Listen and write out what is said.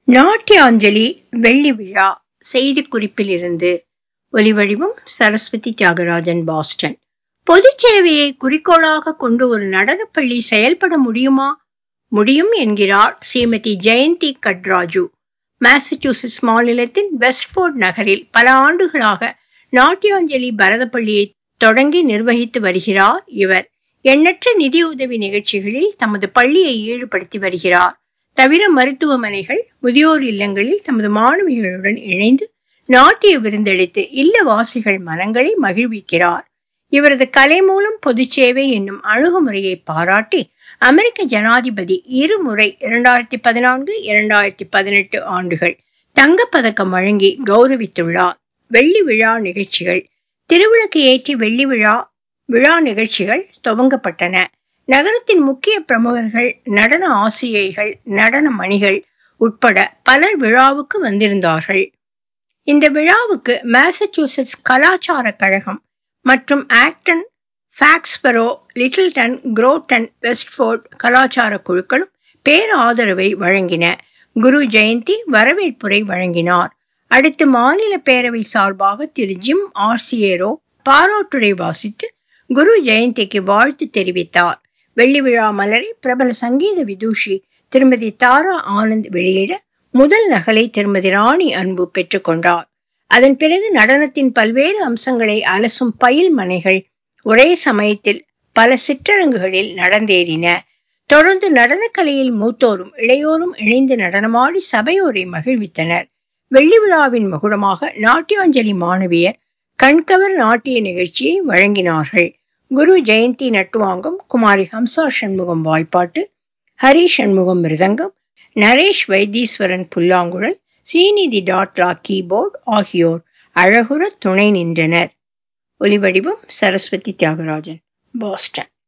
நாட்டியாஞ்சலி வெள்ளி விழா செய்திக்குறிப்பிலிருந்து ஒலிவடிவம் சரஸ்வதி தியாகராஜன் பாஸ்டன் பொதுச் சேவையை குறிக்கோளாக கொண்டு ஒரு நடனப்பள்ளி செயல்பட முடியுமா முடியும் என்கிறார் ஸ்ரீமதி ஜெயந்தி கட்ராஜு மாசச்சூசெட்ஸ் மாநிலத்தின் வெஸ்ட்போர்ட் நகரில் பல ஆண்டுகளாக நாட்டியாஞ்சலி பரதப்பள்ளியை தொடங்கி நிர்வகித்து வருகிறார் இவர் எண்ணற்ற நிதியுதவி நிகழ்ச்சிகளில் தமது பள்ளியை ஈடுபடுத்தி வருகிறார் தவிர மருத்துவமனைகள் முதியோர் இல்லங்களில் தமது மாணவிகளுடன் இணைந்து நாட்டிய விருந்தளித்து இல்லவாசிகள் மனங்களை மகிழ்விக்கிறார் இவரது கலை மூலம் பொதுச் சேவை என்னும் அணுகுமுறையை பாராட்டி அமெரிக்க ஜனாதிபதி இருமுறை இரண்டாயிரத்தி பதினான்கு இரண்டாயிரத்தி பதினெட்டு ஆண்டுகள் தங்கப்பதக்கம் வழங்கி கௌரவித்துள்ளார் வெள்ளி விழா நிகழ்ச்சிகள் திருவிளக்கு ஏற்றி வெள்ளி விழா விழா நிகழ்ச்சிகள் துவங்கப்பட்டன நகரத்தின் முக்கிய பிரமுகர்கள் நடன ஆசிரியைகள் நடன மணிகள் உட்பட பலர் விழாவுக்கு வந்திருந்தார்கள் இந்த விழாவுக்கு மாசச்சூசெட்ஸ் கலாச்சார கழகம் மற்றும் Acton Foxborough Littleton Groton Westford கலாச்சார குழுக்களும் பேராதரவை வழங்கின குரு ஜெயந்தி வரவேற்புரை வழங்கினார் அடுத்து மாநில பேரவை சார்பாக திரு ஜிம் ஆர்சியேரோ பாராட்டுரை வாசித்து குரு ஜெயந்திக்கு வாழ்த்து தெரிவித்தார் வெள்ளி விழா மலரை பிரபல சங்கீத விதூஷி திருமதி தாரா ஆனந்த் வெளியிட முதல் நகலை திருமதி ராணி அன்பு பெற்றுக்கொண்டார் அதன் பிறகு நடனத்தின் பல்வேறு அம்சங்களை அலசும் பயில் மனைகள் ஒரே சமயத்தில் பல சிற்றரங்குகளில் நடந்தேறின தொடர்ந்து நடனக்கலையில் மூத்தோரும் இளையோரும் இணைந்து நடனமாடி சபையோரை மகிழ்வித்தனர் வெள்ளி விழாவின் மகுடமாக நாட்டியாஞ்சலி மாணவியர் கண்கவர் நாட்டிய நிகழ்ச்சியை வழங்கினார்கள் குரு ஜெயந்தி நட்டுவாங்கம் குமாரி ஹம்சா சண்முகம் வாய்ப்பாட்டு ஹரி சண்முகம் மிருதங்கம் நரேஷ் வைத்தீஸ்வரன் புல்லாங்குழல் ஸ்ரீநிதி டாட்லா கீபோர்ட் ஆகியோர் அழகுற துணை நின்றனர் ஒலிவடிவம் சரஸ்வதி தியாகராஜன் பாஸ்டன்